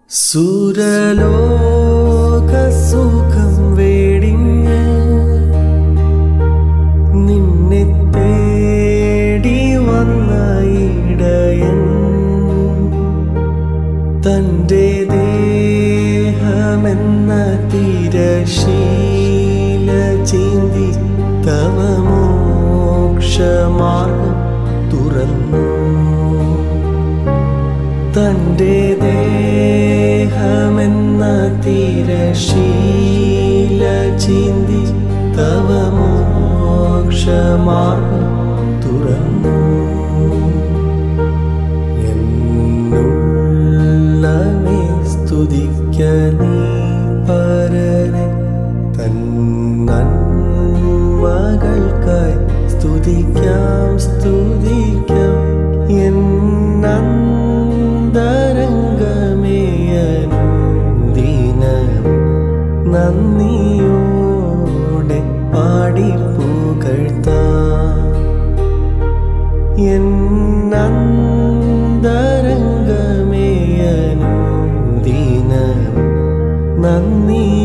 സുരലോക സുഖം വേടിഞ്ഞ് നിന്നെ തേടി വന്ന ഇടയൻ തൻ്റെ ദേഹമെന്ന തിരശീല ചീന്തി തവ മോക്ഷമാർഗം തുറന്നു തൻ്റെ ദേഹമെന്ന തിരശീല ചീന്തി തവ മോക്ഷമാർഗം തുറന്നു എന്നുള്ളമേ സ്തുതിക്ക നീ പരനെ തന്നന്മകൾക്കായി സ്തുതിക്കാം സ്തുതിക്കാം എന്നന്തരംഗമേയനുദീനം നന്ദിയോടെ പാടി പുകഴ്ത്താം എന്നന്തരംഗമേയനുദീനം നന്ദി